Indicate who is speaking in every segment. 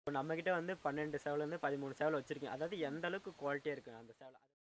Speaker 1: இப்போ நம்மக்கிட்ட வந்து பன்னெண்டு சேவலேருந்து பதிமூணு சேவல் வச்சுருக்கீங்க அதாவது எந்த அளவுக்கு குவாலிட்டியாக இருக்குது அந்த சேவல்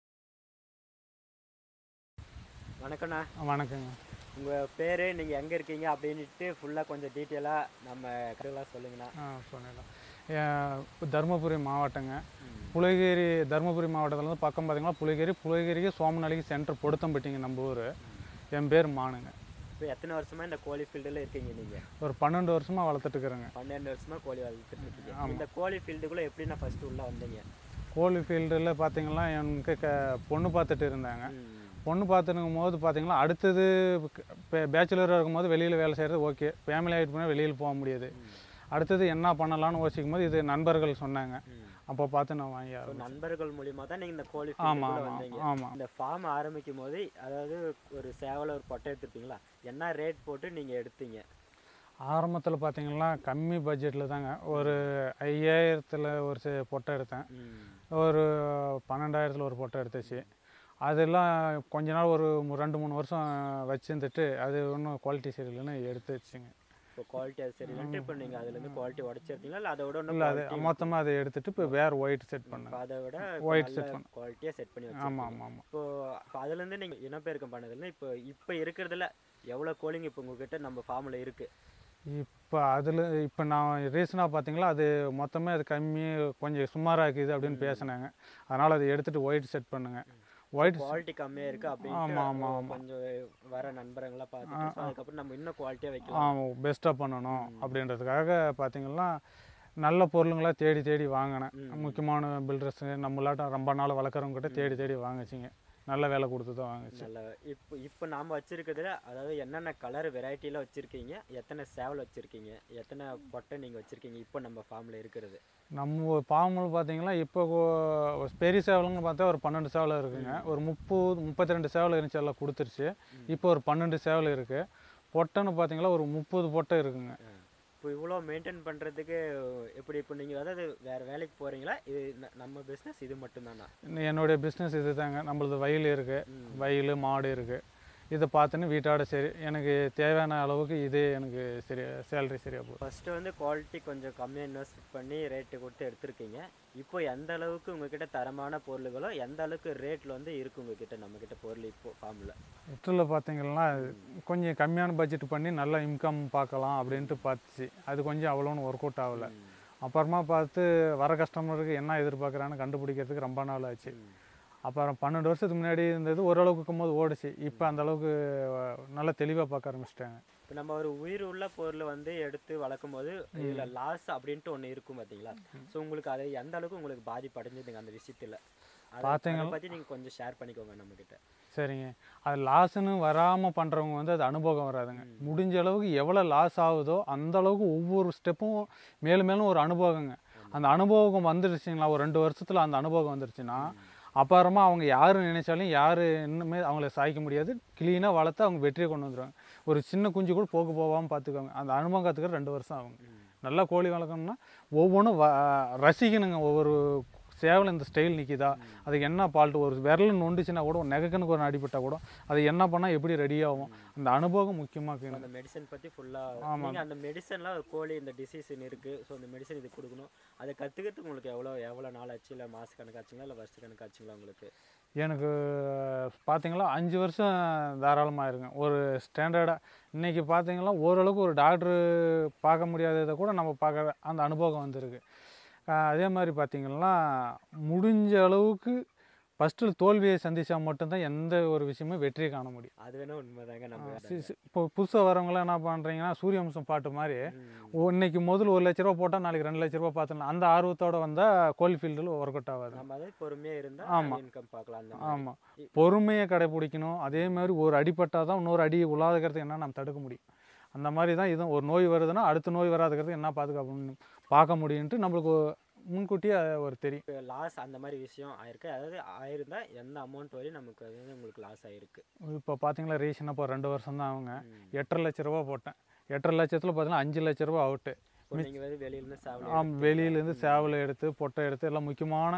Speaker 1: வணக்கண்ணா
Speaker 2: வணக்கங்க
Speaker 1: உங்கள் பேர் நீங்கள் எங்கே இருக்கீங்க அப்படின்ட்டு ஃபுல்லாக கொஞ்சம் டீட்டெயிலாக நம்ம கருவலாக சொல்லுங்கண்ணா
Speaker 2: ஆ சொல்லிடலாம் இப்போ தருமபுரி மாவட்டங்க புலிகேரி தருமபுரி மாவட்டத்துலேருந்து பக்கம் பார்த்தீங்கன்னா புலிகேரி புலிகேரிக்கு சோமநாளைக்கு சென்டர் பொடுத்தம்பட்டிங்க நம்ம ஊர் என் பேர் மானுங்க
Speaker 1: இப்போ எத்தனை வருஷமாக இந்த கோழி ஃபீல்டில் இருக்கீங்க நீங்கள்
Speaker 2: ஒரு பன்னெண்டு வருஷமாக வளர்த்துட்டு இருக்கிறேங்க
Speaker 1: பன்னெண்டு வருஷமாக கோழி வளர்த்துட்டு இருக்கீங்க இந்த கோழி ஃபீல்டுக்குள்ளே எப்படின்னா ஃபஸ்ட்டு உள்ளே வந்தீங்க
Speaker 2: கோழி ஃபீல்டில் பார்த்தீங்கன்னா எனக்கு க பொண்ணு பார்த்துட்டு இருந்தாங்க
Speaker 1: ம்.
Speaker 2: பொண்ணு பார்த்துருக்கும் போது பார்த்தீங்கன்னா அடுத்தது பேச்சுலராக இருக்கும்போது வெளியில் வேலை செய்கிறது ஓகே ஃபேமிலி ஆகிட்டு போனால் வெளியில் போக முடியாது அடுத்தது என்ன பண்ணலாம்னு யோசிக்கும் போது இது நண்பர்கள் சொன்னாங்க
Speaker 1: ம்.
Speaker 2: அப்போ பார்த்து நான் வாங்கி
Speaker 1: இப்போ
Speaker 2: ஆரம்பிச்சேன்.
Speaker 1: நண்பர்கள் மூலியமாக தான் நீங்கள் இந்த கோழி
Speaker 2: ஆமாம்
Speaker 1: ஃபீல்டுக்குள்ளே
Speaker 2: ஆமாம்
Speaker 1: வந்தீங்க
Speaker 2: ஆமாம்
Speaker 1: இந்த ஃபார்ம் ஆரம்பிக்கும் போது அதாவது ஒரு சேவலை ஒரு பொட்டை எடுத்துருப்பீங்களா என்ன ரேட் போட்டு நீங்கள் எடுத்தீங்க
Speaker 2: ஆரம்பத்தில் பார்த்தீங்கன்னா கம்மி பட்ஜெட்டில் தாங்க ஒரு ஐயாயிரத்தில் ஒரு சி- பொட்டை எடுத்தேன்
Speaker 1: ம்.
Speaker 2: ஒரு பன்னெண்டாயிரத்தில் ஒரு பொட்டை எடுத்துச்சு அதெல்லாம் கொஞ்ச நாள் ஒரு மு- ரெண்டு மூணு வருஷம் வச்சுருந்துட்டு அது ஒன்றும் குவாலிட்டி சரியில்லைன்னு எடுத்து வச்சுங்க
Speaker 1: இப்போ குவாலிட்டி அது சரியில்லைன்ட்டு இப்போ நீங்கள் அதுலேருந்து குவாலிட்டி உடச்சிருக்கீங்களா இல்லை அதை விட இன்னும்
Speaker 2: இல்லை அது
Speaker 1: quality-
Speaker 2: மொத்தமாக அதை எடுத்துட்டு இப்போ வேறு ஒயிட் செட்
Speaker 1: இப்போ
Speaker 2: பண்ணேன்
Speaker 1: அதை விட
Speaker 2: White set பண்ணு.
Speaker 1: குவாலிட்டியாக செட் பண்ணி
Speaker 2: ஆமாம்
Speaker 1: வச்சிருக்கீங்க
Speaker 2: ஆமாம் ஆமாம்
Speaker 1: இப்போ இப்போ அதுலேருந்து நீங்கள் இனப்பெருக்கம் பண்ணதுல இப்போ இப்போ இருக்கிறதுல எவ்வளோ கோழிங்க இப்போ உங்ககிட்ட நம்ம ஃபார்மில் இருக்குது
Speaker 2: இப்போ அதில் இப்போ நான் ரீசனாக பார்த்தீங்களா அது மொத்தமே அது கம்மி கொஞ்சம் சுமாராக இருக்குது அப்படின்னு பேசினாங்க அதனால் அதை எடுத்துகிட்டு ஒயிட் செட் பண்ணுங்க ஒயிட்
Speaker 1: குவாலிட்டி கம்மியாக இருக்குது
Speaker 2: ஆமா,
Speaker 1: அப்படின்னு
Speaker 2: ஆமா, ஆமா.
Speaker 1: கொஞ்சம் வர நண்பர்களாக பார்த்துட்டு so அதுக்கப்புறம் நம்ம இன்னும் குவாலிட்டியாக வைக்கலாம்
Speaker 2: பெஸ்ட்டாக பண்ணணும் அப்படின்றதுக்காக பார்த்தீங்கன்னா நல்ல பொருளுங்களா தேடி தேடி வாங்கினேன்
Speaker 1: ம்.
Speaker 2: முக்கியமான பில்டர்ஸுங்க நம்மளாட்டம் ரொம்ப நாள் வளர்க்குறவங்க கிட்ட தேடி தேடி வாங்கிச்சிங்க நல்ல வேலை கொடுத்து தான் வாங்கிச்சு
Speaker 1: நல்ல இப்போ இப்போ நாம் வச்சிருக்கிறதுல அதாவது என்னென்ன கலர் வெரைட்டியில் வச்சுருக்கீங்க எத்தனை சேவல் வச்சுருக்கீங்க எத்தனை பொட்டை நீங்கள் வச்சுருக்கீங்க இப்போ நம்ம ஃபார்மில் இருக்கிறது
Speaker 2: நம்ம பாம்பு பார்த்தீங்கன்னா இப்போ கொ- பெரிய சேவலுங்க பார்த்தா ஒரு பன்னெண்டு சேவல் இருக்குங்க ஒரு முப்பது முப்பத்தி ரெண்டு சேவல் இருந்துச்சு எல்லாம் கொடுத்துருச்சு இப்போ ஒரு பன்னெண்டு சேவல் இருக்குது பொட்டைன்னு பார்த்தீங்கன்னா ஒரு முப்பது பொட்டை இருக்குங்க
Speaker 1: இப்போ இவ்வளோ மெயின்டைன் பண்ணுறதுக்கு எப்படி இப்போ நீங்கள் அதாவது வேறு வேலைக்கு போகிறீங்களா இது ந- நம்ம பிஸ்னஸ் இது மட்டும்தானா
Speaker 2: இன்னும் என்னுடைய பிஸ்னஸ் இது தாங்க நம்மளது வயல் இருக்குது வயல் மாடு இருக்குது இதை பார்த்துன்னு வீட்டோட சரி எனக்கு தேவையான அளவுக்கு இதே எனக்கு சரி சேலரி சரியாக போகுது
Speaker 1: ஃபஸ்ட்டு வந்து குவாலிட்டி கொஞ்சம் கம்மியாக இன்வெஸ்ட் பண்ணி ரேட்டு கொடுத்து எடுத்திருக்கீங்க இப்போ எந்த அளவுக்கு உங்ககிட்ட தரமான பொருள்களோ எந்த அளவுக்கு ரேட்டில் வந்து இருக்கு உங்ககிட்ட நம்மக்கிட்ட பொருள் இப்போ ஃபார்மில்
Speaker 2: விட்டில் பார்த்தீங்கன்னா கொஞ்சம் கம்மியான பட்ஜெட் பண்ணி நல்லா இன்கம் பார்க்கலாம் அப்படின்ட்டு பார்த்துச்சு அது கொஞ்சம் அவ்வளோன்னு ஒர்க் அவுட் ஆகலை அப்புறமா பார்த்து வர கஸ்டமருக்கு என்ன எதிர்பார்க்குறான்னு கண்டுபிடிக்கிறதுக்கு ரொம்ப நாள் ஆச்சு அப்புறம் பன்னெண்டு வருஷத்துக்கு முன்னாடி இருந்தது ஓரளவுக்கு இருக்கும்போது ஓடுச்சு இப்போ அந்த அளவுக்கு அஹ், நல்லா தெளிவாக பார்க்க ஆரம்பிச்சிட்டாங்க
Speaker 1: இப்போ நம்ம ஒரு உயிர் உள்ள பொருள் வந்து எடுத்து வளர்க்கும் போது இதில் லாஸ் அப்படின்ட்டு ஒன்று இருக்கும் பார்த்தீங்களா ஸோ உங்களுக்கு அது எந்த அளவுக்கு உங்களுக்கு பாதிப்பு அடைஞ்சதுங்க அந்த விஷயத்தில் அதை
Speaker 2: பார்த்தீங்களா?
Speaker 1: பற்றி நீங்கள் கொஞ்சம் ஷேர் பண்ணிக்கோங்க நம்மக்கிட்ட
Speaker 2: சரிங்க அது லாஸ்ன்னு வராமல் பண்ணுறவங்க வந்து அது அனுபவம் வராதுங்க முடிஞ்ச அளவுக்கு எவ்வளோ லாஸ் ஆகுதோ அந்த அளவுக்கு ஒவ்வொரு ஸ்டெப்பும் மேலும் மேலும் ஒரு அனுபவங்க அந்த அனுபவம் வந்துடுச்சுங்களா ஒரு ரெண்டு வருஷத்தில் அந்த அனுபவம் வந்துருச்சுன்னா அப்புறமா அவங்க யார் நினைச்சாலும் யார் இன்னுமே அவங்கள சாய்க்க முடியாது க்ளீனாக வளர்த்து அவங்க வெற்றியை கொண்டு வந்துடுவாங்க ஒரு சின்ன குஞ்சு கூட போக போகாமல் பார்த்துக்கோங்க அந்த அனுபவம் கற்றுக்கிற ரெண்டு வருஷம் ஆகுங்க நல்லா கோழி வளர்க்கணும்னா ஒவ்வொன்றும் வ ரசிக்கணுங்க ஒவ்வொரு சேவல் இந்த ஸ்டைல் நிற்கிதா அதுக்கு என்ன பால்ட்டு ஒரு விரல் நொண்டுச்சுன்னா கூட ஒரு நெகக்கனுக்கு ஒரு அடிபட்டா கூட அது என்ன பண்ணால் எப்படி ரெடி ஆகும் அந்த அனுபவம் முக்கியமாக
Speaker 1: அந்த மெடிசன் பற்றி ஃபுல்லாக நீங்கள் அந்த மெடிசன்லாம் ஒரு கோழி இந்த டிசீஸ் இருக்குது ஸோ அந்த மெடிசன் இது கொடுக்கணும் அதை கற்றுக்கிறதுக்கு உங்களுக்கு எவ்வளோ எவ்வளோ நாள் ஆச்சு இல்லை மாத கணக்காச்சுங்களா இல்லை வருஷ கணக்காச்சுங்களா உங்களுக்கு
Speaker 2: எனக்கு பார்த்தீங்களா அஞ்சு வருஷம் தாராளமாக இருங்க ஒரு ஸ்டாண்டர்டாக இன்றைக்கி பார்த்தீங்களா ஓரளவுக்கு ஒரு டாக்டரு பார்க்க முடியாததை கூட நம்ம பார்க்க அந்த அனுபவம் வந்திருக்கு ஆஹ் அதே மாதிரி பார்த்தீங்கன்னா முடிஞ்ச அளவுக்கு ஃபஸ்ட்டில் தோல்வியை சந்திச்சா மட்டும்தான் எந்த ஒரு விஷயமும் வெற்றியை காண முடியும்
Speaker 1: அது வேணா உண்மைதாங்க நம்ம
Speaker 2: சி- சி- இப்போ புதுசாக வரவங்களாம் என்ன பண்ணுறீங்கன்னா சூரியவம்சம் பாட்டு மாதிரி
Speaker 1: ம்.
Speaker 2: ஓ, இன்னைக்கு முதல்ல ஒரு லட்ச ரூபா போட்டால் நாளைக்கு ரெண்டு லட்ச ரூபா பார்த்துக்கலாம் அந்த ஆர்வத்தோட வந்தால் கோழி ஃபீல்டில் ஒர்க் அவுட் ஆகாது
Speaker 1: நம்ம அதை பொறுமையாக
Speaker 2: ஆமா.
Speaker 1: இருந்தால் இன்கம் பார்க்கலாம் அந்த மாதிரி.
Speaker 2: ஆமாம் பொறுமையை கடைபிடிக்கணும் அதே மாதிரி ஒரு அடிப்பட்டால் தான் இன்னொரு அடி உலாதுக்கிறது என்ன நம்ம தடுக்க முடியும் அந்த மாதிரி தான் இதுவும் ஒரு நோய் வருதுன்னா அடுத்த நோய் வராதுக்கிறது என்ன பாதுகாப்பு பார்க்க முடியுன்ட்டு நம்மளுக்கு ஒரு முன்கூட்டியே ஒரு தெரியும்
Speaker 1: இப்போ லாஸ் அந்த மாதிரி விஷயம் ஆயிருக்கு அதாவது ஆயிருந்தா எந்த அமௌண்ட் வரையும் நமக்கு அது வந்து உங்களுக்கு லாஸ் ஆயிருக்கு
Speaker 2: இப்போ பார்த்தீங்களா ரீசனாக இப்போ ரெண்டு வருஷம் தான் அவங்க
Speaker 1: ம்.
Speaker 2: எட்டரை லட்ச ரூபா போட்டேன் எட்டரை லட்சத்தில் பார்த்தீங்கன்னா அஞ்சு லட்ச ரூபா அவுட்டு
Speaker 1: இப்போ நீங்கள் வந்து வெளியிலேருந்து சாவல்
Speaker 2: ஆம் வெளியிலேருந்து சேவலை எடுத்து பொட்டை எடுத்து எல்லாம் முக்கியமான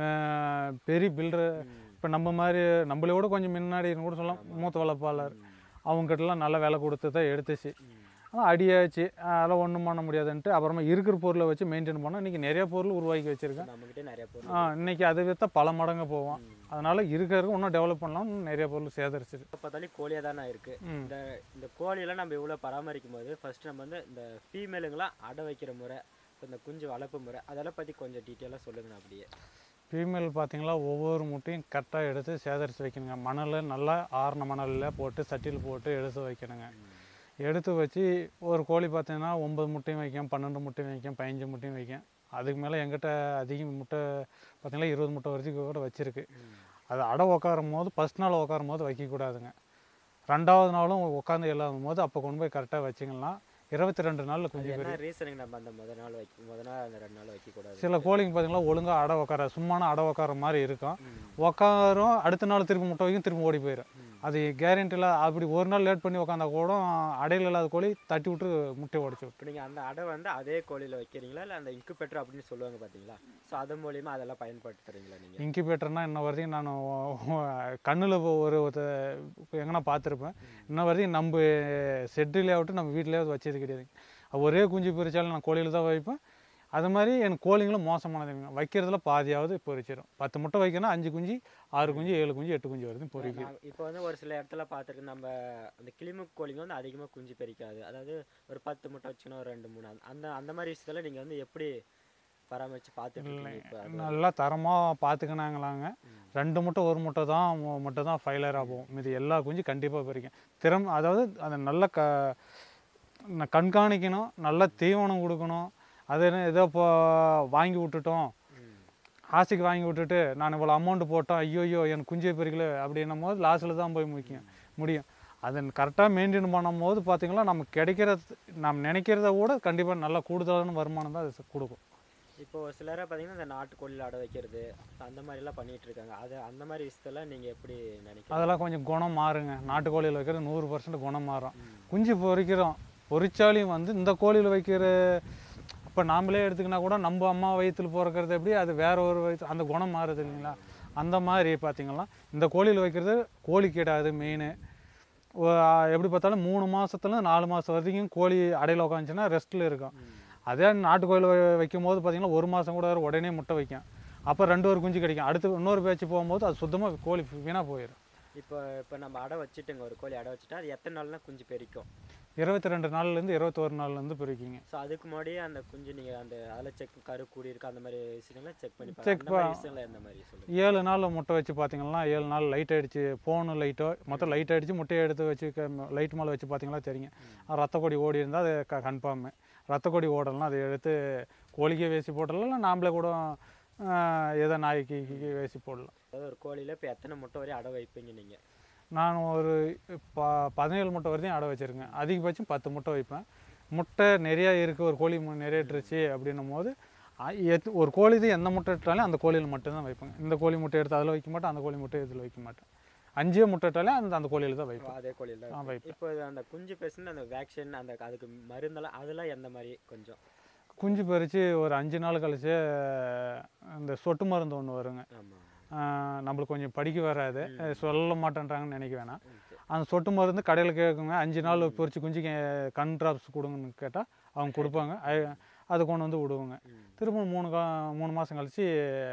Speaker 2: அஹ், பெரிய பில்டர் இப்போ நம்ம மாதிரி நம்மளை விட கொஞ்சம் முன்னாடி இருந்து கூட சொல்லலாம் மூத்த வளர்ப்பாளர் அவங்ககிட்டலாம் நல்ல வேலை கொடுத்து தான் எடுத்துச்சு ஆனால் அடியாச்சு அதெல்லாம் ஒன்றும் பண்ண முடியாதுன்ட்டு அப்புறமா இருக்கிற பொருளை வச்சு மெயின்டைன் பண்ணோம் இன்றைக்கி நிறைய பொருள் உருவாக்கி வச்சுருக்கேன்
Speaker 1: நம்மகிட்ட நிறைய பொருள்
Speaker 2: ஆ, இன்னைக்கு அதை விற்றா பல மடங்கு போவோம் அதனால் இருக்கிறதுக்கு இன்னும் டெவலப் பண்ணலாம் இன்னும் நிறைய பொருள் சேதரிச்சிது
Speaker 1: இப்போ பார்த்தாலும் கோழியாக தானே இருக்கு
Speaker 2: ம்.
Speaker 1: இந்த இந்த கோழியெல்லாம் நம்ம இவ்வளோ பராமரிக்கும் போது ஃபர்ஸ்ட் நம்ம வந்து இந்த ஃபீமேலுங்களாம் அடை வைக்கிற முறை இப்ப இந்த குஞ்சு வளர்ப்பு முறை அதெல்லாம் பற்றி கொஞ்சம் டீட்டெயிலாக சொல்லுங்கண்ணா அப்படியே
Speaker 2: ஃபீமேல் பார்த்தீங்களா ஒவ்வொரு முட்டையும் கரெக்டாக எடுத்து சேதரித்து வைக்கணுங்க மணல் நல்லா ஆறுன மணலில் போட்டு சட்டியில் போட்டு எடுத்து வைக்கணுங்க எடுத்து வச்சு ஒரு கோழி பார்த்தீங்கன்னா ஒன்பது முட்டையும் வைக்கும் பன்னெண்டு முட்டையும் வைக்கும் பதினஞ்சு முட்டையும் வைக்கும் அதுக்கு மேலே எங்கிட்ட அதிக முட்டை பார்த்தீங்கன்னா இருபது முட்டை வரைக்கும் கூட வச்சுருக்கு அது அடை உக்காரும் போது ஃபஸ்ட் நாள் உக்காரும் போது வைக்கக்கூடாதுங்க ரெண்டாவது நாளும் உட்காந்து இல்லாத போது அப்போ கொண்டு போய் கரெக்டாக வச்சிங்கன்னா இருபத்தி ரெண்டு நாளில்
Speaker 1: அது
Speaker 2: குஞ்சு
Speaker 1: என்ன ரீசனுக்கு நம்ம அந்த முத நாள் வைக்க முத நாள் அந்த ரெண்டு நாள் வைக்கக்கூடாது
Speaker 2: சில கோழிங்க பார்த்தீங்கன்னா ஒழுங்காக அடை உட்கார சும்மான அடை உட்கார மாதிரி இருக்கும் உட்காரும் அடுத்த நாள் திருப்பி முட்டை வைக்கும் திரும்ப ஓடி போயிடும் அது கேரண்டியில் அப்படி ஒரு நாள் லேட் பண்ணி உட்காந்தா கூட அடையில் இல்லாத கோழி தட்டி விட்டு முட்டை உடச்சி விட்டு
Speaker 1: இப்போ நீங்கள் அந்த அடை வந்து அதே கோழியில் வைக்கிறீங்களா இல்லை அந்த இன்குபேட்டர் அப்படின்னு சொல்லுவாங்க பார்த்தீங்களா ஸோ அது மூலியமா அதெல்லாம் பயன்படுத்துறீங்களா நீங்கள்
Speaker 2: இன்குபேட்டர்னா இன்ன வரையும் நான் கண்ணில் ஒரு எங்கன்னா பார்த்துருப்பேன் இன்ன வரையும் நம்ம செட்டிலேயாவட்டும் நம்ம வீட்டிலேயாவது வச்சது கிடையாது ஒரே குஞ்சு பொரிச்சாலும் நான் கோழியில் தான் வைப்பேன் அது மாதிரி எனக்கு கோழிங்களும் மோசமானது வைக்கிறதுல பாதியாவது பொரிச்சிடும் பத்து முட்டை வைக்கணும் அஞ்சு குஞ்சு ஆறு குஞ்சு ஏழு குஞ்சு எட்டு குஞ்சு வரைக்கும் பொரிக்கும்
Speaker 1: இப்போ வந்து ஒரு சில இடத்துல பார்த்துருக்கு நம்ம அந்த கிளிமுக்கு கோழிங்க வந்து அதிகமாக குஞ்சு பெரிக்காது அதாவது ஒரு பத்து முட்டை வச்சுக்கணும் ஒரு ரெண்டு மூணு அந்த- அந்த அந்த மாதிரி விஷயத்துல நீங்கள் வந்து எப்படி பராமரித்து பார்த்துட்டு இருக்கீங்க இப்போ அது
Speaker 2: நல்லா தரமாக பார்த்துக்கினாங்களாங்க ரெண்டு முட்டை ஒரு முட்டை தான் மு- முட்டை தான் ஃபைலராக போகும் மீதி எல்லா குஞ்சு கண்டிப்பாக பறிக்கும் திறம் அதாவது அதை நல்லா க ந- கண்காணிக்கணும் நல்லா தீவனம் கொடுக்கணும் அது என்ன ஏதோ இப்போ வாங்கி விட்டுட்டோம்
Speaker 1: ம்.
Speaker 2: ஆசைக்கு வாங்கி விட்டுட்டு நான் இவ்வளோ அமௌண்ட் போட்டோம் ஐயோ ஐயோ எனக்கு குஞ்சே பெருக்கல அப்படின்னும் போது லாஸ்ட்டில் தான் போய் முக்கியம் முடியும் அதை கரெக்டாக மெயின்டைன் பண்ணும் போது பார்த்தீங்களா நமக்கு கிடைக்கிற நம்ம நினைக்கிறத விட கண்டிப்பாக நல்லா கூடுதலான வருமானம் தான் அது கொடுக்கும்
Speaker 1: இப்போ ஒரு சிலரை பார்த்தீங்கன்னா இந்த நாட்டுக்கோழியில் அடை வைக்கிறது அந்த மாதிரிலாம் பண்ணிட்டு இருக்காங்க அது அந்த மாதிரி விஷயத்தெல்லாம் நீங்கள் எப்படி நினைக்கிறீங்க
Speaker 2: அதெல்லாம் கொஞ்சம் குணம் மாறுங்க நாட்டுக்கோழியில் வைக்கிறது நூறு பர்சன்ட் குணம் மாறும் குஞ்சு பொரிக்கிறோம் பொரிச்சாலையும் வந்து இந்த கோழியில் வைக்கிற இப்போ நாமளே எடுத்துக்கினா கூட நம்ம அம்மா வயிற்றுல பிறக்கிறது எப்படி அது வேற ஒரு வயிற்று அந்த குணம் மாறுது இல்லைங்களா அந்த மாதிரி பார்த்தீங்கன்னா இந்த கோழியில் வைக்கிறது கோழி கீடாது மெயின் எப்படி பார்த்தாலும் மூணு மாசத்துல நாலு மாதம் வரைக்கும் கோழி அடையில் உட்காந்துச்சுன்னா ரெஸ்ட்டில் இருக்கும் அதே நாட்டுக்கோழில் வைக்கும் போது பார்த்தீங்கன்னா ஒரு மாதம் கூட உடனே முட்டை வைக்கும் அப்போ ரெண்டு ஒரு குஞ்சு கிடைக்கும் அடுத்து இன்னொரு பேச்சு போகும்போது அது சுத்தமாக கோழி வீணாக போயிடும்
Speaker 1: இப்போ இப்போ நம்ம அடை வச்சுட்டுங்க ஒரு கோழி அடை வச்சுட்டா அது எத்தனை நாள்னா குஞ்சு பெரிக்கும்
Speaker 2: இருபத்தி ரெண்டு நாள்லேருந்து இருபத்தோரு நாள்லேருந்து பிரிக்கிங்க
Speaker 1: ஸோ அதுக்கு முன்னாடியே அந்த குஞ்சு நீங்கள் அந்த அதில் செக் கரு கூடி இருக்கு அந்த மாதிரி விஷயங்கள்லாம் செக் பண்ணி
Speaker 2: Check
Speaker 1: பாருங்க அந்த மாதிரி விஷயங்கள்லாம் எந்த மாதிரி சொல்லுங்கள்
Speaker 2: ஏழு நாள் முட்டை வச்சு பார்த்தீங்கன்னா ஏழு நாள் லைட் அடிச்சு ஃபோனு லைட்டோ மொத்தம் லைட் அடித்து முட்டையை எடுத்து வச்சு லைட் மேலே வச்சு பார்த்தீங்களா தெரியும் ரத்த கொடி ஓடி இருந்தால் அது க கன்ஃபார்மு ரத்த கொடி ஓடலாம் அதை எடுத்து கோழிக்கே வேசி போடலாம் இல்லை நாமளே கூட ஆஹ், ஏதோ நாய்க்கு கீ- வேசி போடலாம்
Speaker 1: அதாவது ஒரு கோழியில் இப்போ எத்தனை முட்டை வரையும் அடை வைப்பீங்க நீங்கள்
Speaker 2: நான் ஒரு ப பதினேழு முட்டை வரைக்கும் அடை வச்சுருக்கேன் அதிகபட்சம் பத்து முட்டை வைப்பேன் முட்டை நிறையா இருக்குது ஒரு கோழி மு- நிறைய இட்டுருச்சு அப்படின்னும் போது அ- எத்- ஒரு கோழி இது எந்த முட்டை இட்டாலும் அந்த கோழியில் மட்டும்தான் வைப்பேங்க இந்த கோழி முட்டை எடுத்து அதில் வைக்க மாட்டேன் அந்த கோழி முட்டை இதில் வைக்க மாட்டேன் அஞ்சே முட்டை இட்டாலே அந்த அந்த கோழியில் தான் வைப்பேன்
Speaker 1: அதே கோழியில்
Speaker 2: ஆ
Speaker 1: தான்
Speaker 2: வைப்பேன்
Speaker 1: இப்போ இது அந்த குஞ்சு பேசுன அந்த வேக்சின் அந்த அதுக்கு மருந்தெல்லாம் அதெல்லாம் எந்த மாதிரி கொஞ்சம்
Speaker 2: குஞ்சு பறித்து ஒரு அஞ்சு நாள் கழிச்சு இந்த சொட்டு மருந்து ஒன்று வருங்க
Speaker 1: ஆமாம்
Speaker 2: ஆஹ் நம்மளுக்கு கொஞ்சம் படிக்க வராது அஹ் சொல்ல மாட்டேன்றாங்கன்னு நினைக்க வேணாம்
Speaker 1: சரி
Speaker 2: அந்த சொட்டு மருந்து கடையில் கேட்குங்க அஞ்சு நாள் பொறிச்சு குஞ்சுக்கு கண் ட்ராப்ஸ் கொடுங்கன்னு கேட்டால் அவங்க கொடுப்பாங்க அ- அது கொண்டு வந்து விடுவோங்க
Speaker 1: ம்.
Speaker 2: திரும்ப மூணு கா மூணு மாதம் கழிச்சு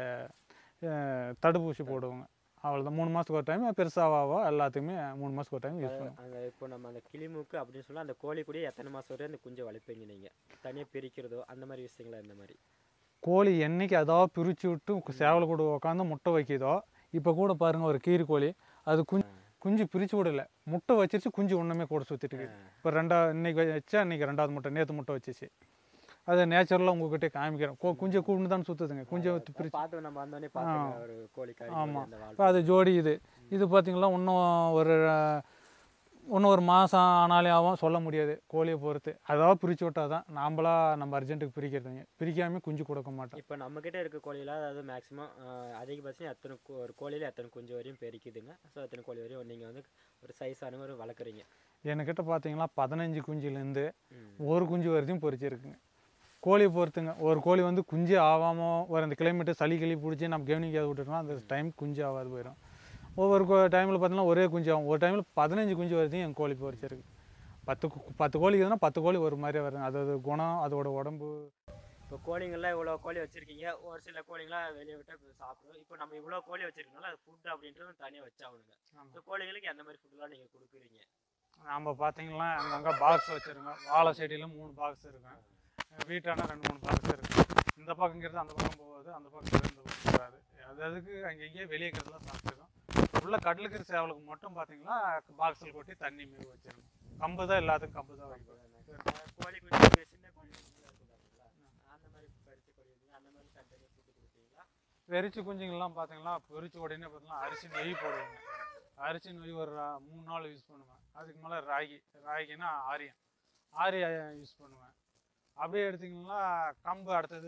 Speaker 2: அஹ், தடுப்பூசி போடுவோங்க அவ்வளோதான் மூணு மாதத்துக்கு ஒரு டைம் பெருசாவோ எல்லாத்துக்குமே மூணு மாதத்துக்கு ஒரு டைம் யூஸ் பண்ணுவோம்
Speaker 1: அந்த இப்போ நம்ம அந்த கிளிமூக்கு அப்படின்னு சொல்லி அந்த கோழி கூட எத்தனை மாதம் வரையும் அந்த குஞ்சை வளர்ப்பீங்க நீங்கள் தனியாக பிரிக்கிறதோ அந்த மாதிரி விஷயங்களா இந்த மாதிரி
Speaker 2: கோழி என்னைக்கு அதாவது பிரித்து விட்டு சேவல் கூட உட்காந்து முட்டை வைக்குதோ இப்போ கூட பாருங்கள் ஒரு கீரி கோழி அது குஞ்சு குஞ்சு பிரித்து விடல முட்டை வச்சிருச்சு குஞ்சு ஒன்றுமே கூட சுற்றிட்டு இருக்கு இப்போ ரெண்டா இன்னைக்கு வச்சா இன்னைக்கு ரெண்டாவது முட்டை நேற்று முட்டை வச்சிச்சு அது நேச்சுரலாக உங்ககிட்ட காமிக்கிறோம் கோ குஞ்சை கூண்டு தான் சுற்றுதுங்க குஞ்சை பிரித்து
Speaker 1: பார்த்து நம்ம வந்தோடனே பார்த்து ஒரு கோழி கறி
Speaker 2: ஆமா.
Speaker 1: அந்த வாழ்
Speaker 2: இப்போ அது ஜோடி இது இது பார்த்தீங்களா இன்னும் ஒரு இன்னும் ஒரு மாதம் ஆனாலே ஆகும் சொல்ல முடியாது கோழியை பொறுத்து அதாவது பிரித்து விட்டால் தான் நாம்பளா நம்ம அர்ஜென்ட்டுக்கு பிரிக்கிறதுங்க பிரிக்காமல் குஞ்சு கொடுக்க மாட்டோம்
Speaker 1: இப்போ நம்மக்கிட்ட இருக்க கோழியில் அதாவது மேக்ஸிமம் அதிகபட்சம் எத்தனை கோ- ஒரு கோழியில் எத்தனை குஞ்சு வரையும் பெருக்குதுங்க ஸோ எத்தனை கோழி வரையும் நீங்கள் வந்து ஒரு சைஸான ஒரு வளர்க்குறீங்க
Speaker 2: என்கிட்ட பார்த்தீங்கன்னா பதினஞ்சு குஞ்சுலேருந்து
Speaker 1: ம்.
Speaker 2: ஒரு குஞ்சு வரைக்கும் பொரிச்சிருக்குங்க கோழியை பொறுத்துங்க ஒரு கோழி வந்து குஞ்சு ஆகாமல் ஒரு அந்த கிளைமேட்டு சளி கிளி பிடிச்சி நம்ம கவனிக்காத விட்டுட்டோம்னா அந்த டைம் குஞ்சு ஆகாது போயிடும் ஒவ்வொரு டைமில் பார்த்தீங்கன்னா ஒரே குஞ்சு ஆகும் ஒரு டைமில் பதினஞ்சு குஞ்சு வரைக்கும் என் கோழி பொரிச்சிருக்கு பத்து கு- பத்து கோழி இதுனா பத்து கோழி ஒரு மாதிரியே வருங்க அது அது குணம் அதோட உடம்பு
Speaker 1: இப்போ கோழிங்கெல்லாம் இவ்வளோ கோழி வச்சிருக்கீங்க ஒரு சில கோழிங்களாம் வெளியே விட்டால் சாப்பிடும் இப்போ நம்ம இவ்வளோ கோழி வச்சிருக்கனால அது ஃபுட் அப்படின்றது தனியாக வச்சாகணுங்க
Speaker 2: ஆமா.
Speaker 1: ஸோ கோழிங்களுக்கு எந்த மாதிரி ஃபுட்லாம் நீங்கள் கொடுக்குறீங்க
Speaker 2: நம்ம பார்த்தீங்கன்னா அங்கங்கே பாக்ஸ் வச்சுருக்கோம் வாழை செடியில் மூணு பாக்ஸ் இருக்கும் வீட்டான ரெண்டு மூணு பாக்ஸ் இருக்கு இந்த பக்கங்கிறது அந்த பக்கம் போகாது அந்த பக்கம் இந்த பக்கம் போகாது அது அதுக்கு அங்கங்கேயே வெளியே இருக்கிறதுலாம் சாப்பிட்டுக்கும் உள்ள கடலுக்கிற சேவலுக்கு மட்டும் பார்த்தீங்கன்னா பாக்ஸில் கொட்டி தண்ணி மீது வச்சிருக்கோம் கம்பு தான் எல்லாத்துக்கும் கம்பு தான் வைக்கும்
Speaker 1: கோழி குஞ்சு சின்ன கோழி குஞ்சுலாம் இருக்கும் பார்த்தீங்களா அந்த மாதிரி பறிச்சு கோழி குஞ்சு அந்த மாதிரி தனித்தனியாக ஃபுட்டு கொடுப்பீங்களா
Speaker 2: வெறிச்சு குஞ்சுங்கள்லாம் பார்த்தீங்கன்னா பொரிச்ச உடனே பார்த்தீங்கன்னா அரிசி நெய் போடுவாங்க அரிசி நெய் ஒரு ரா- மூணு நாள் யூஸ் பண்ணுவேன் அதுக்கு மேலே ராகி ராகினா ஆரியம் ஆரியா யூஸ் பண்ணுவேன் அப்படியே எடுத்திங்கன்னா கம்பு அடுத்தது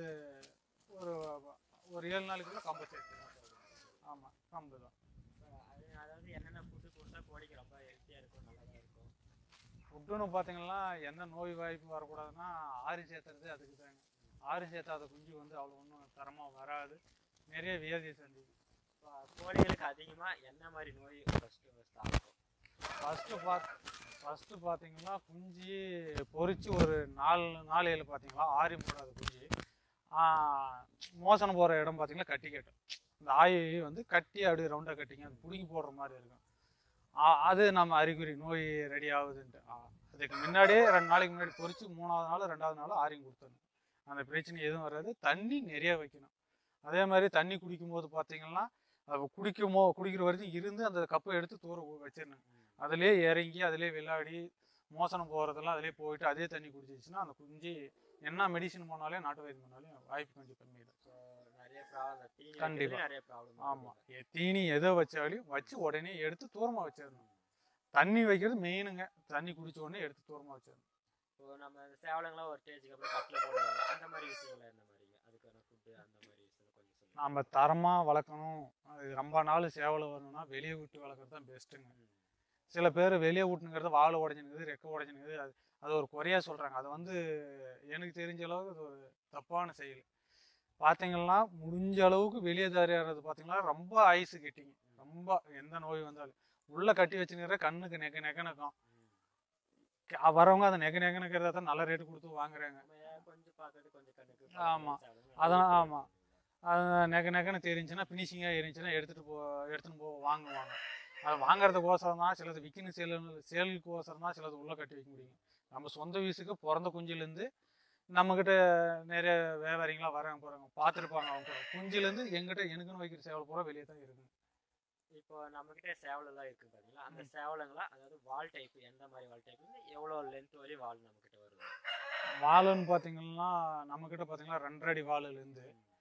Speaker 2: ஒரு ஒரு ஏழு நாளைக்குள்ள கம்பு சேர்த்துக்கலாம் ஆமாம் கம்பு தான்
Speaker 1: அது அதாவது என்னென்ன ஃபுட்டு கொடுத்தா கோழிக்கு ரொம்ப ஹெல்த்தியாக இருக்கும் நல்லா இருக்கும்
Speaker 2: ஃபுட்டுன்னு பார்த்தீங்கன்னா எந்த நோய் வாய்ப்பு வரக்கூடாதுன்னா ஆரி சேர்த்துறது அதுக்கு தாங்க ஆரி சேர்த்தாத குஞ்சு வந்து அவ்வளோ ஒன்றும் தரமாக வராது நிறைய வியாதியை சந்திக்கும்
Speaker 1: இப்போ கோழிகளுக்கு அதிகமாக என்ன மாதிரி நோய் ஃபஸ்ட்டு ஃபஸ்ட் ஆகும்
Speaker 2: ஃபஸ்ட்டு பாத் ஃபஸ்ட்டு பார்த்தீங்கன்னா குஞ்சு பொரிச்சு ஒரு நாலு நாலு ஏழு பார்த்தீங்களா ஆரி போடாத குஞ்சு ஆ, மோசனம் போகிற இடம் பார்த்தீங்கன்னா கட்டி கட்டும் இந்த ஆயி வந்து கட்டி அப்படியே ரவுண்டாக கட்டிங்க அது பிடுங்கி போடுற மாதிரி இருக்கும் ஆ, அது நம்ம அறிகுறி நோய் ரெடி ஆகுதுன்ட்டு ஆ, அதுக்கு முன்னாடியே ரெண்டு நாளைக்கு முன்னாடி பொரிச்சு மூணாவது நாள் ரெண்டாவது நாள் ஆரியம் கொடுத்தணும் அந்த பிரச்சனை எதுவும் வராது தண்ணி நிறைய வைக்கணும் அதே மாதிரி தண்ணி குடிக்கும்போது பார்த்தீங்கன்னா அது குடிக்குமோ குடிக்கிற வரைக்கும் இருந்து அந்த கப்பை எடுத்து தூர வச்சிடணும் அதிலே இறங்கி அதிலே விளையாடி மோசனம் போகிறதெல்லாம் அதிலே போயிட்டு அதே தண்ணி குடிச்சிச்சுன்னா அந்த குஞ்சு என்ன மெடிசன் போனாலே நாட்டு வைத்தியம் பண்ணாலும் வாய்ப்பு கொஞ்சம் கம்மி தான்
Speaker 1: ஸோ நிறைய ப்ராப்ளம் தீனி
Speaker 2: கண்டிப்பா.
Speaker 1: வைக்கிறதுல நிறைய ப்ராப்ளம்
Speaker 2: ஆமாம் தீனி எதை வச்சாலும் வச்சு உடனே எடுத்து தூரமாக வச்சிடணும் தண்ணி வைக்கிறது மெயினுங்க தண்ணி குடிச்ச உடனே எடுத்து தூரமாக வச்சிடணும்
Speaker 1: இப்போ நம்ம இந்த சேவலங்களாம் ஒரு ஸ்டேஜுக்கு அப்புறம் கட்டில் போடுவாங்க அந்த மாதிரி விஷயங்கள் என்ன மாதிரிங்க அதுக்கான ஃபுட்டு அந்த மாதிரி விஷயம் கொஞ்சம் சொல்லுங்க
Speaker 2: நம்ம தரமாக வளர்க்கணும் அது ரொம்ப நாள் சேவலை வரணும்னா வெளியே விட்டு வளர்க்குறது தான் பெஸ்ட்டுங்க சில பேர் வெளியே விட்டுங்கிறது வாழை உடஞ்சினுக்குது ரெக்கை உடஞ்சினுக்குது அது அது ஒரு குறையாக சொல்கிறாங்க அது வந்து எனக்கு தெரிஞ்ச அளவுக்கு அது ஒரு தப்பான செயல் பார்த்தீங்கன்னா முடிஞ்ச அளவுக்கு வெளியே தாரியாடுறது பார்த்தீங்கன்னா ரொம்ப ஐஸு கட்டிங்க ரொம்ப எந்த நோய் வந்தாலும் உள்ளே கட்டி வச்சுக்கிற கண்ணுக்கு நெக்க நெக்க நக்கம் க- வரவங்க அதை நெக்க நெக்க நக்கிறத தான் நல்ல ரேட்டு கொடுத்து வாங்குறாங்க
Speaker 1: நம்ம கொஞ்சம் பார்க்கறது கொஞ்சம் கண்ணுக்கு
Speaker 2: ஆமா.
Speaker 1: சேவலங்கள்
Speaker 2: அதான்
Speaker 1: அது
Speaker 2: ஆமா. அது நெக்க நெக்கன்னு தெரிஞ்சுன்னா ஃபினிஷிங்காக இருந்துச்சுன்னா எடுத்துகிட்டு போ எடுத்துன்னு போ வாங்குவாங்க அது வாங்குறதுக்கோசரம் தான் சிலது விற்கணும் சேல் சேலுக்கோசரம் தான் சிலது உள்ளே கட்டி வைக்க முடியும் நம்ம சொந்த வீசுக்கு பிறந்த குஞ்சுலேருந்து நம்மக்கிட்ட நிறைய வியாபாரிங்களாம் வராங்க போகிறாங்க பார்த்துருப்பாங்க அவங்க கூட குஞ்சுலேருந்து எங்கிட்ட எனக்குன்னு வைக்கிற சேவல் பூரா வெளியே தான் இருக்குங்க
Speaker 1: இப்போ நம்ம கிட்ட சேவலெல்லாம் இருக்கு பாத்தீங்களா அந்த சேவலங்களா அதாவது வால் டைப் எந்த மாதிரி வால் டைப் வந்து எவ்வளோ லென்த் வரையும் வால் நம்ம கிட்ட வருது
Speaker 2: வாளுன்னு பார்த்தீங்கன்னா நம்மக்கிட்ட பார்த்தீங்கன்னா ரெண்டரை அடி வாளுலேருந்து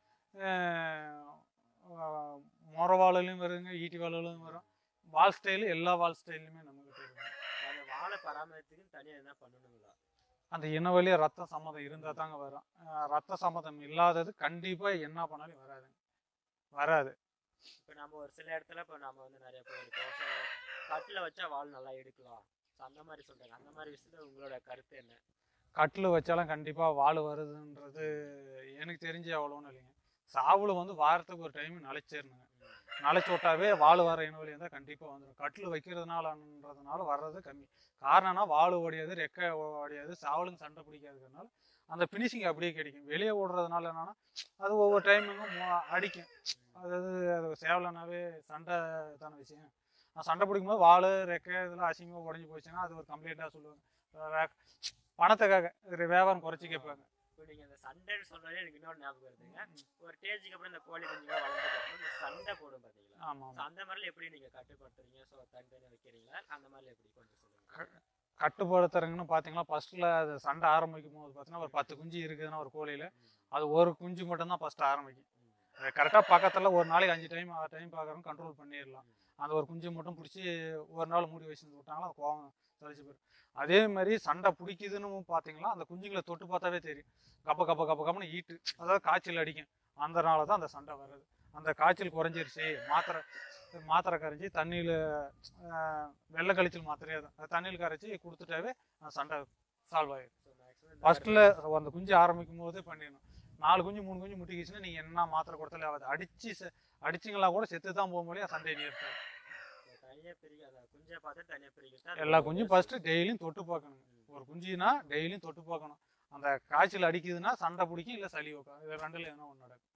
Speaker 2: முற வாளுலையும் வருங்க ஈட்டி வாளுலையும் வரும் வால் ஸ்டைலு எல்லா வால் ஸ்டைலுமே நம்மக்கிட்ட இருக்கும்
Speaker 1: அந்த வாழை பராமரித்துக்கு தனியாக என்ன பண்ணணுங்களா
Speaker 2: அந்த இன வழியாக ரத்த சம்மதம் இருந்தால் தாங்க வரும் அஹ் ரத்த சம்மதம் இல்லாதது கண்டிப்பாக என்ன பண்ணாலும் வராதுங்க வராது
Speaker 1: இப்போ நம்ம ஒரு சில இடத்துல இப்போ நம்ம வந்து நிறைய போயிருக்கோம் ஸோ கட்டில் வச்சா வால் நல்லா எடுக்கலாம் ஸோ அந்த மாதிரி சொல்றாங்க அந்த மாதிரி விஷயத்துல உங்களோட கருத்து என்ன
Speaker 2: கட்டில் வச்சாலும் கண்டிப்பாக வாள் வருதுன்றது எனக்கு தெரிஞ்சு அவ்வளோன்னு இல்லைங்க சாவுல வந்து வாரத்துக்கு ஒரு டைம் நனைச்சிடணுங்க நனைச்சி விட்டாவே வாள் வர இன வழி இருந்தால் கண்டிப்பாக வந்துடும் கட்டில் வைக்கிறதுனாலன்றதுனால வர்றது கம்மி காரணம்னா வாள் ஓடியாது ரெக்கை ஓடியாது சாவலுங்க சண்டை பிடிக்காதுக்கிறதுனால அந்த ஃபினிஷிங் அப்படியே கிடைக்கும் வெளியே ஓடுறதுனால என்னன்னா அது ஒவ்வொரு டைமுக்கும் அடிக்கும் அதாவது அது சேவலனாவே சண்டை தான விஷயம் நான் சண்டை பிடிக்கும்போது வாள் ரெக்கை இதெல்லாம் அசிங்கமாக உடஞ்சி போச்சுன்னா அது ஒரு கம்ப்ளைண்ட்டாக சொல்லுவாங்க வே- பணத்துக்காக இது வியாபாரம் குறைச்சி கேட்பாங்க
Speaker 1: இப்போ நீங்கள் அந்த சண்டைன்னு சொல்றதே எனக்கு இன்னொரு ஞாபகம் வருதுங்க ஒரு ஸ்டேஜுக்கு அப்புறம் இந்த கோழி குஞ்சுலாம் வளர்ந்ததுக்கு அப்புறம் இந்த சண்டை போடும் பார்த்தீங்களா
Speaker 2: ஆமாம்
Speaker 1: ஸோ அந்த மாதிரிலாம் எப்படி நீங்கள் கட்டுப்படுத்துறீங்க ஸோ தனித்தனியாக வைக்கிறீங்களா அந்த மாதிரி எப்படி கொஞ்சம் சொல்லுங்க
Speaker 2: கட்டுப்படுத்துறங்கன்னு பார்த்தீங்கன்னா ஃபர்ஸ்ட்டில் அது சண்டை ஆரம்பிக்கும் போது பார்த்தீங்கன்னா ஒரு பத்து குஞ்சு இருக்குதுன்னா ஒரு கோழியில் அது ஒரு குஞ்சு மட்டும்தான் ஃபஸ்ட்டு ஆரம்பிக்கும் அது கரெக்டாக பக்கத்தில் ஒரு நாளைக்கு அஞ்சு டைம் ஆறு டைம் பார்க்குறோம் கண்ட்ரோல் பண்ணிடலாம் அந்த ஒரு குஞ்சு மட்டும் பிடிச்சி ஒரு நாள் மூடி வச்சுருந்து விட்டாங்களா அது கோவம் தொலைச்சு போயிடும் அதே மாதிரி சண்டை பிடிக்குதுன்னு பார்த்தீங்கன்னா அந்த குஞ்சுங்களை தொட்டு பார்த்தாவே தெரியும் கப்ப கப்ப கப்ப கப்பன்னு ஈட்டு அதாவது காய்ச்சல் அடிக்கும் அந்த நாள தான் அந்த சண்டை வருது அந்த காய்ச்சல் குறைஞ்சிருச்சு மாத்திரை மாத்திரை கரைச்சி தண்ணியில் வெள்ளை கழிச்சல் மாத்திரையே தான் அது தண்ணியில் கரைச்சி கொடுத்துட்டாவே அந்த சண்டை சால்வ் ஆயிடும்
Speaker 1: ஸோ மேக்ஸிமம்
Speaker 2: ஃபர்ஸ்ட்டில் அந்த குஞ்சு ஆரம்பிக்கும் போதே பண்ணிடணும் நாலு குஞ்சு மூணு குஞ்சு முட்டிக்கிச்சுன்னா நீங்கள் என்ன மாத்திரை கொடுத்தாலே ஆகாது அடிச்சு செ- அடிச்சிங்களா கூட செத்து தான் போக முடியும் சண்டையை நிறுத்தாது
Speaker 1: தனியா பிரிக்க அந்த குஞ்சை பார்த்து தனியா பிரிக்கிட்டா
Speaker 2: எல்லா குஞ்சும் ஃபஸ்ட்டு டெய்லியும் தொட்டு பார்க்கணுங்க ஒரு குஞ்சுனா டெய்லியும் தொட்டு பார்க்கணும் அந்த காய்ச்சல் அடிக்குதுன்னா சண்டை பிடிக்கும் இல்லை சளி வைக்கும் இது ரெண்டுல எதனா ஒன்று நடக்கும்